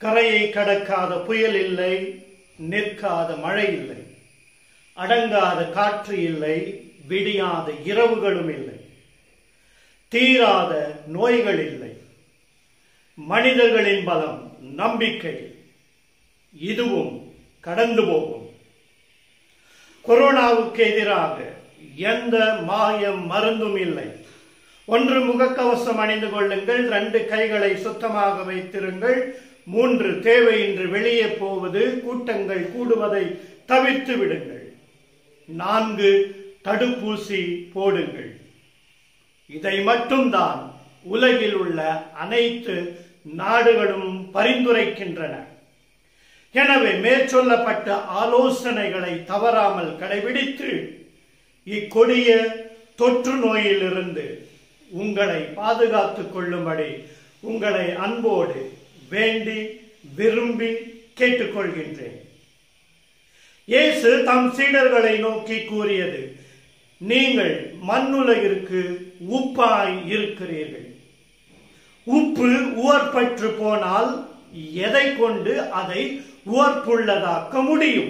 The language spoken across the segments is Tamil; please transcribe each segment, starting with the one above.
கரையை கடக்காத புயல் இல்லை நிற்காத மழை இல்லை அடங்காத காற்று இல்லை விடியாத இரவுகளும் இல்லை தீராத நோய்கள் இல்லை மனிதர்களின் பலம் நம்பிக்கை இதுவும் கடந்து போகும் கொரோனாவுக்கு எதிராக எந்த மாயம் மருந்தும் இல்லை ஒன்று முகக்கவசம் அணிந்து கொள்ளுங்கள் ரெண்டு கைகளை சுத்தமாக வைத்திருங்கள் மூன்று தேவையின்றி வெளியே போவது கூட்டங்கள் கூடுவதை தவிர்த்து விடுங்கள் நான்கு தடுப்பூசி போடுங்கள் இதை மட்டும்தான் உலகில் உள்ள அனைத்து நாடுகளும் பரிந்துரைக்கின்றன எனவே மேற்சொல்லப்பட்ட ஆலோசனைகளை தவறாமல் கடைபிடித்து இக்கொடிய தொற்று நோயிலிருந்து உங்களை பாதுகாத்துக் கொள்ளும்படி உங்களை அன்போடு வேண்டி விரும்பி கேட்டுக்கொள்கின்றேன் இயேசு தம் சீடர்களை நோக்கி கூறியது நீங்கள் மண்ணுலகிற்கு உப்பாய் இருக்கிறீர்கள் உப்பு உவர்பற்று போனால் எதை கொண்டு அதை உவர்ப்புள்ளதாக்க முடியும்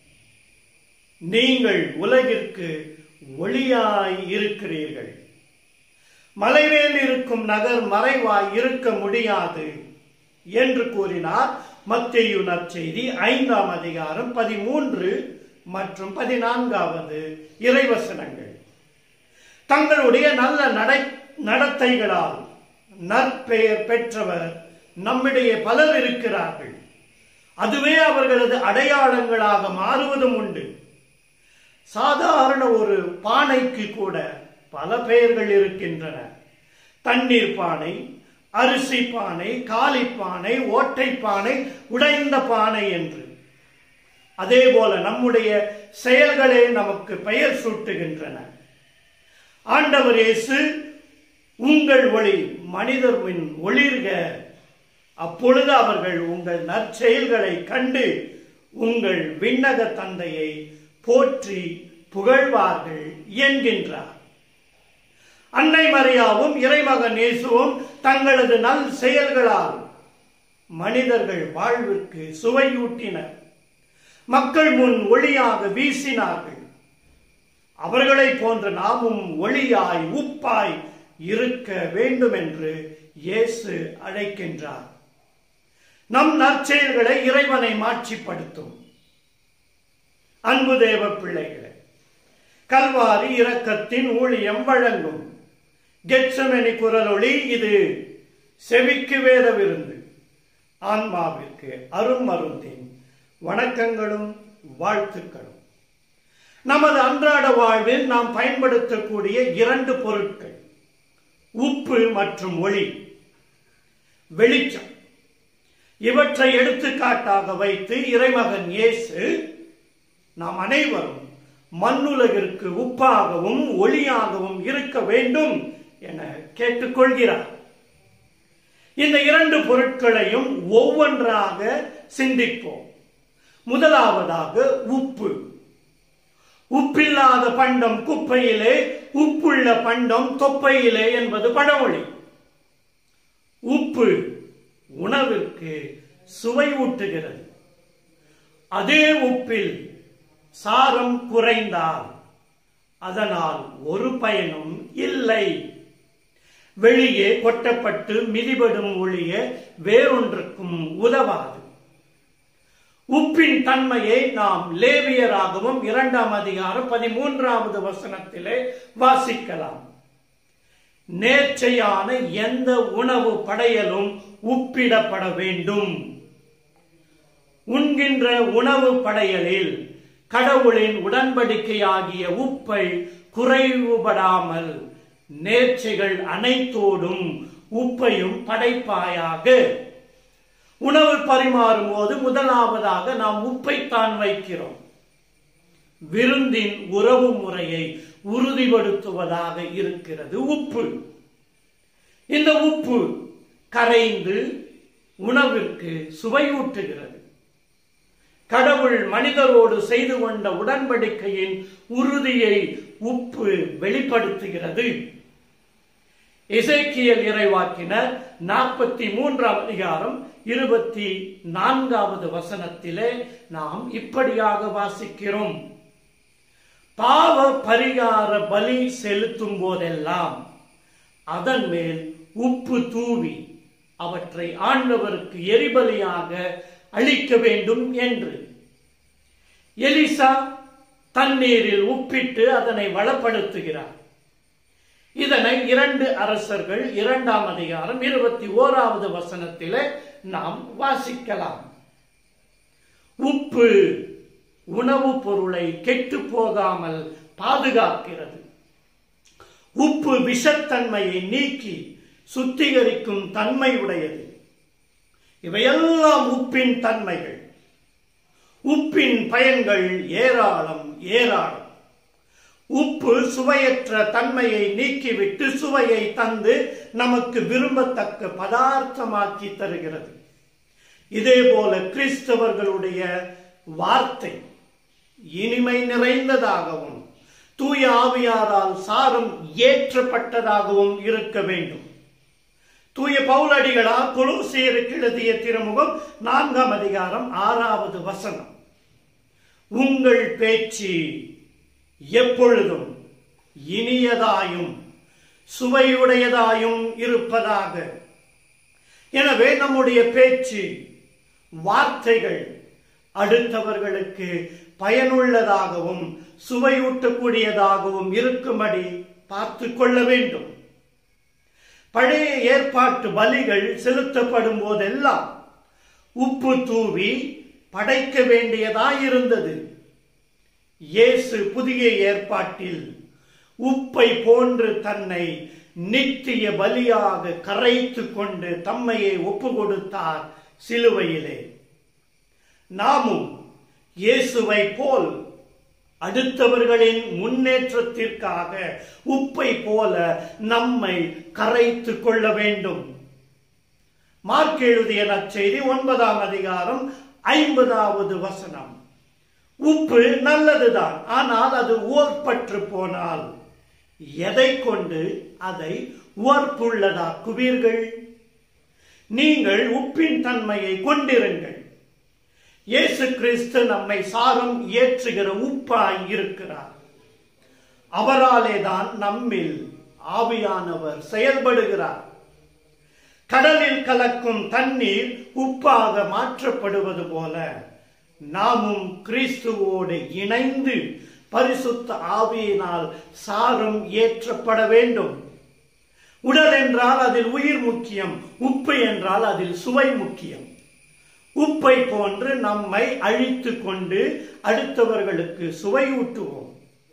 நீங்கள் உலகிற்கு ஒளியாய் இருக்கிறீர்கள் மலைமேல் இருக்கும் நகர் மறைவாய் இருக்க முடியாது என்று கூறினார் மத்தேயு நற்செய்தி ஐந்தாம் அதிகாரம் பதிமூன்று மற்றும் பதினான்காவது இறைவசனங்கள் தங்களுடைய நல்ல நடை நடத்தைகளால் நற்பெயர் பெற்றவர் நம்மிடையே பலர் இருக்கிறார்கள் அதுவே அவர்களது அடையாளங்களாக மாறுவதும் உண்டு சாதாரண ஒரு பானைக்கு கூட பல பெயர்கள் இருக்கின்றன தண்ணீர் பானை அரிசி பானை காலி பானை ஓட்டை பானை உடைந்த பானை என்று அதே போல நம்முடைய செயல்களே நமக்கு பெயர் சூட்டுகின்றன ஆண்டவர் இயேசு உங்கள் ஒளி மனிதர் மின் ஒளிர்க அப்பொழுது அவர்கள் உங்கள் நற்செயல்களை கண்டு உங்கள் விண்ணக தந்தையை போற்றி புகழ்வார்கள் என்கின்றார் அன்னை மரியாவும் இறைமகன் இயேசுவும் தங்களது நல் செயல்களால் மனிதர்கள் வாழ்விற்கு சுவையூட்டினர் மக்கள் முன் ஒளியாக வீசினார்கள் அவர்களை போன்ற நாமும் ஒளியாய் உப்பாய் இருக்க வேண்டும் என்று இயேசு அழைக்கின்றார் நம் நற்செயல்களை இறைவனை மாட்சிப்படுத்தும் அன்பு தேவ பிள்ளைகளே கல்வாரி இரக்கத்தின் ஊழியம் வழங்கும் கெட்சமெனி குரலொளி இது செவிக்கு வேத விருந்து ஆன்மாவிற்கு அருமருந்தின் வணக்கங்களும் வாழ்த்துக்களும் நமது அன்றாட வாழ்வில் நாம் பயன்படுத்தக்கூடிய இரண்டு பொருட்கள் உப்பு மற்றும் ஒளி வெளிச்சம் இவற்றை எடுத்துக்காட்டாக வைத்து இறைமகன் இயேசு நாம் அனைவரும் மண்ணுலகிற்கு உப்பாகவும் ஒளியாகவும் இருக்க வேண்டும் என கேட்டுக்கொள்கிறார் இந்த இரண்டு பொருட்களையும் ஒவ்வொன்றாக சிந்திப்போம் முதலாவதாக உப்பு உப்பில்லாத பண்டம் குப்பையிலே உப்புள்ள பண்டம் தொப்பையிலே என்பது பழமொழி உப்பு உணவிற்கு சுவை ஊட்டுகிறது அதே உப்பில் சாரம் குறைந்தால் அதனால் ஒரு பயனும் இல்லை வெளியே கொட்டப்பட்டு மிதிபடும் ஒளிய வேறொன்றுக்கும் உதவாது உப்பின் தன்மையை நாம் லேவியராகவும் இரண்டாம் அதிகாரம் பதிமூன்றாவது வசனத்திலே வாசிக்கலாம் நேர்ச்சையான எந்த உணவு படையலும் உப்பிடப்பட வேண்டும் உண்கின்ற உணவு படையலில் கடவுளின் உடன்படிக்கையாகிய உப்பை குறைவுபடாமல் நேர்ச்சைகள் அனைத்தோடும் உப்பையும் படைப்பாயாக உணவு பரிமாறும் போது முதலாவதாக நாம் உப்பைத்தான் வைக்கிறோம் விருந்தின் உறவு முறையை உறுதிப்படுத்துவதாக இருக்கிறது உப்பு இந்த உப்பு கரைந்து உணவிற்கு சுவையூட்டுகிறது கடவுள் மனிதரோடு செய்து கொண்ட உடன்படிக்கையின் உறுதியை உப்பு வெளிப்படுத்துகிறது எசேக்கியல் இறைவாக்கினர் நாற்பத்தி மூன்றாம் அதிகாரம் இருபத்தி நான்காவது வசனத்திலே நாம் இப்படியாக வாசிக்கிறோம் பாவ பரிகார பலி செலுத்தும் போதெல்லாம் அதன் மேல் உப்பு தூவி அவற்றை ஆண்டவருக்கு எரிபலியாக அளிக்க வேண்டும் என்று எலிசா தண்ணீரில் உப்பிட்டு அதனை வளப்படுத்துகிறார் இதனை இரண்டு அரசர்கள் இரண்டாம் அதிகாரம் இருபத்தி ஓராவது வசனத்திலே நாம் வாசிக்கலாம் உப்பு உணவுப் பொருளை கெட்டு போகாமல் பாதுகாக்கிறது உப்பு விஷத்தன்மையை நீக்கி சுத்திகரிக்கும் தன்மை உடையது இவையெல்லாம் உப்பின் தன்மைகள் உப்பின் பயன்கள் ஏராளம் ஏராளம் உப்பு சுவையற்ற தன்மையை நீக்கிவிட்டு சுவையை தந்து நமக்கு விரும்பத்தக்க பதார்த்தமாக்கி தருகிறது இதே போல கிறிஸ்தவர்களுடைய வார்த்தை இனிமை நிறைந்ததாகவும் தூய ஆவியாரால் சாரம் ஏற்றப்பட்டதாகவும் இருக்க வேண்டும் தூய பவுலடிகளால் கொலோசியருக்கு எழுதிய திருமுகம் நான்காம் அதிகாரம் ஆறாவது வசனம் உங்கள் பேச்சு எப்பொழுதும் இனியதாயும் சுவையுடையதாயும் இருப்பதாக எனவே நம்முடைய பேச்சு வார்த்தைகள் அடுத்தவர்களுக்கு பயனுள்ளதாகவும் சுவையூட்டக்கூடியதாகவும் இருக்கும்படி பார்த்து கொள்ள வேண்டும் பழைய ஏற்பாட்டு பலிகள் செலுத்தப்படும் போதெல்லாம் உப்பு தூவி படைக்க வேண்டியதாயிருந்தது இயேசு புதிய ஏற்பாட்டில் உப்பை போன்று தன்னை நித்திய பலியாக கரைத்து கொண்டு தம்மையை ஒப்பு கொடுத்தார் சிலுவையிலே நாமும் இயேசுவை போல் அடுத்தவர்களின் முன்னேற்றத்திற்காக உப்பை போல நம்மை கரைத்து கொள்ள வேண்டும் மார்க் எழுதிய நற்செய்தி ஒன்பதாம் அதிகாரம் ஐம்பதாவது வசனம் உப்பு நல்லதுதான் ஆனால் அது ஓர்பற்று போனால் எதை கொண்டு அதை ஓர்ப்புள்ளதாக்குவீர்கள் நீங்கள் உப்பின் தன்மையை கொண்டிருங்கள் இயேசு கிறிஸ்து நம்மை சாரம் ஏற்றுகிற உப்பாய் இருக்கிறார் அவராலே தான் நம்மில் ஆவியானவர் செயல்படுகிறார் கடலில் கலக்கும் தண்ணீர் உப்பாக மாற்றப்படுவது போல நாமும் கிறிஸ்துவோடு இணைந்து பரிசுத்த ஆவியினால் சாரம் ஏற்றப்பட வேண்டும் உடல் என்றால் அதில் உயிர் முக்கியம் உப்பு என்றால் அதில் சுவை முக்கியம் உப்பை போன்று நம்மை அழித்து கொண்டு அடுத்தவர்களுக்கு சுவையூட்டுவோம்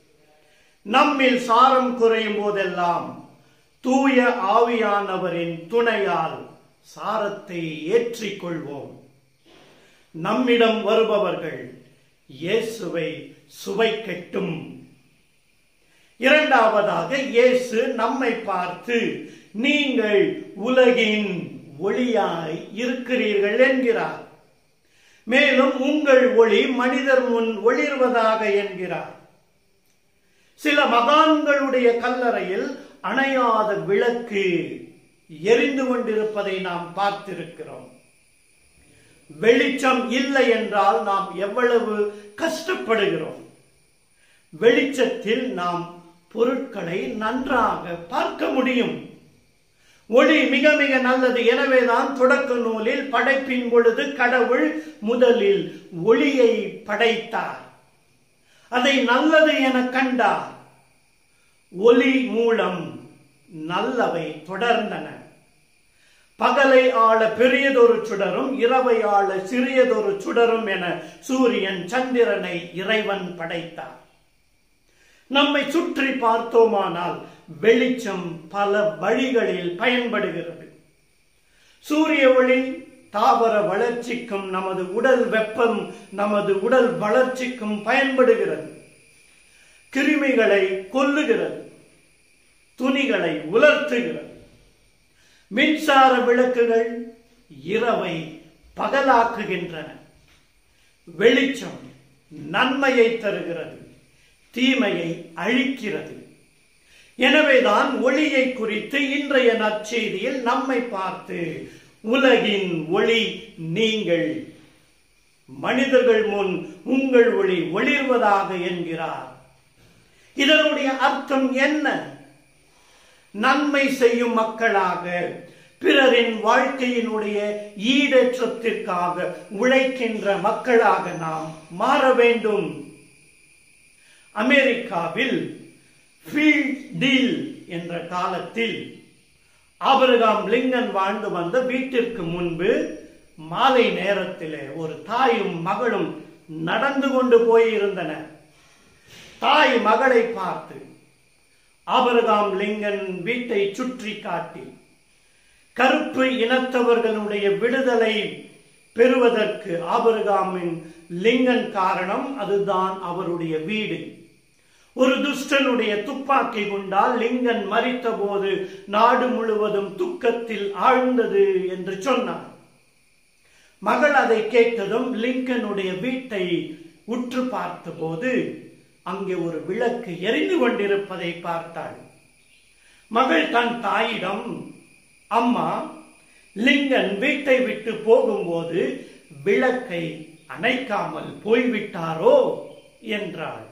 நம்மில் சாரம் குறையும் போதெல்லாம் தூய ஆவியானவரின் துணையால் சாரத்தை ஏற்றிக்கொள்வோம் நம்மிடம் வருபவர்கள் இயேசுவை சுவைக்கட்டும் இரண்டாவதாக இயேசு நம்மை பார்த்து நீங்கள் உலகின் ஒளியாய் இருக்கிறீர்கள் என்கிறார் மேலும் உங்கள் ஒளி மனிதர் முன் ஒளிர்வதாக என்கிறார் சில மகான்களுடைய கல்லறையில் அணையாத விளக்கு எரிந்து கொண்டிருப்பதை நாம் பார்த்திருக்கிறோம் வெளிச்சம் இல்லை என்றால் நாம் எவ்வளவு கஷ்டப்படுகிறோம் வெளிச்சத்தில் நாம் பொருட்களை நன்றாக பார்க்க முடியும் ஒளி மிக மிக நல்லது எனவேதான் தொடக்க நூலில் படைப்பின் பொழுது கடவுள் முதலில் ஒளியை படைத்தார் அதை நல்லது என கண்டார் ஒளி மூலம் நல்லவை தொடர்ந்தன பகலை ஆள பெரியதொரு சுடரும் இரவை ஆள சிறியதொரு சுடரும் என சூரியன் சந்திரனை இறைவன் படைத்தார் நம்மை சுற்றி பார்த்தோமானால் வெளிச்சம் பல வழிகளில் பயன்படுகிறது சூரிய ஒளி தாவர வளர்ச்சிக்கும் நமது உடல் வெப்பம் நமது உடல் வளர்ச்சிக்கும் பயன்படுகிறது கிருமிகளை கொல்லுகிறது துணிகளை உலர்த்துகிறது மின்சார விளக்குகள் இரவை பகலாக்குகின்றன வெளிச்சம் நன்மையை தருகிறது தீமையை அழிக்கிறது எனவேதான் ஒளியை குறித்து இன்றைய நற்செய்தியில் நம்மை பார்த்து உலகின் ஒளி நீங்கள் மனிதர்கள் முன் உங்கள் ஒளி ஒளிர்வதாக என்கிறார் இதனுடைய அர்த்தம் என்ன நன்மை செய்யும் மக்களாக பிறரின் வாழ்க்கையினுடைய ஈடேற்றத்திற்காக உழைக்கின்ற மக்களாக நாம் மாற வேண்டும் அமெரிக்காவில் ஃபீல்ட் டீல் என்ற காலத்தில் ஆபிரகாம் லிங்கன் வாழ்ந்து வந்த வீட்டிற்கு முன்பு மாலை நேரத்திலே ஒரு தாயும் மகளும் நடந்து கொண்டு போயிருந்தனர் தாய் மகளை பார்த்து ஆபிரகாம் லிங்கன் வீட்டை சுற்றி காட்டி கருப்பு இனத்தவர்களுடைய விடுதலை பெறுவதற்கு ஆபிரகாமின் லிங்கன் காரணம் அதுதான் அவருடைய வீடு ஒரு துஷ்டனுடைய துப்பாக்கி குண்டால் லிங்கன் மறித்த போது நாடு முழுவதும் துக்கத்தில் ஆழ்ந்தது என்று சொன்னார் மகள் அதை கேட்டதும் லிங்கனுடைய வீட்டை உற்று பார்த்தபோது அங்கே ஒரு விளக்கு எரிந்து கொண்டிருப்பதை பார்த்தாள் மகள் தன் தாயிடம் அம்மா லிங்கன் வீட்டை விட்டு போகும்போது விளக்கை அணைக்காமல் போய்விட்டாரோ என்றாள்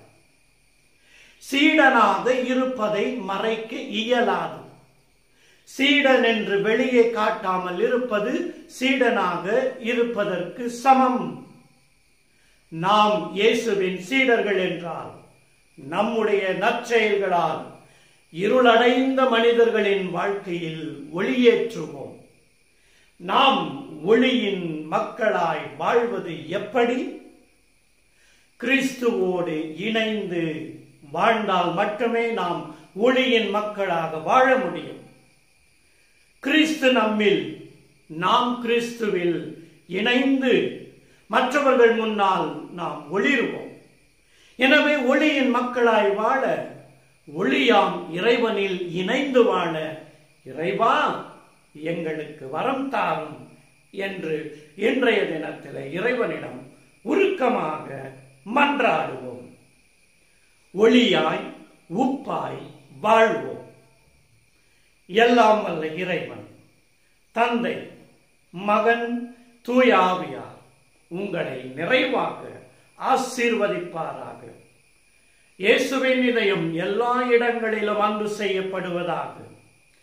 சீடனாக இருப்பதை மறைக்க இயலாது சீடன் என்று வெளியே காட்டாமல் இருப்பது சீடனாக இருப்பதற்கு சமம் நாம் இயேசுவின் சீடர்கள் என்றால் நம்முடைய நற்செயல்களால் இருளடைந்த மனிதர்களின் வாழ்க்கையில் ஒளியேற்றுவோம் நாம் ஒளியின் மக்களாய் வாழ்வது எப்படி கிறிஸ்துவோடு இணைந்து வாழ்ந்தால் மட்டுமே நாம் ஒளியின் மக்களாக வாழ முடியும் கிறிஸ்து நம்மில் நாம் கிறிஸ்துவில் இணைந்து மற்றவர்கள் முன்னால் நாம் ஒளிருவோம் எனவே ஒளியின் மக்களாய் வாழ ஒளியாம் இறைவனில் இணைந்து வாழ இறைவா எங்களுக்கு வரம் தாரும் என்று இன்றைய தினத்தில் இறைவனிடம் உருக்கமாக மன்றாடுவோம் ஒளியாய் உப்பாய் வாழ்வோம் எல்லாம் வல்ல இறைவன் தந்தை மகன் தூய ஆவியார் உங்களை நிறைவாக ஆசீர்வதிப்பாராக இயேசுவின் இதயம் எல்லா இடங்களிலும் அன்பு செய்யப்படுவதாக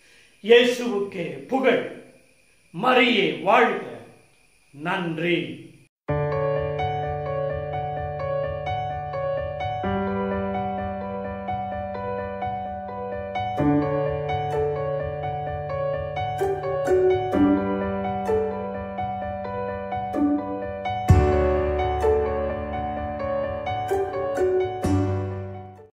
இயேசுவுக்கே புகழ் மரியே வாழ்க நன்றி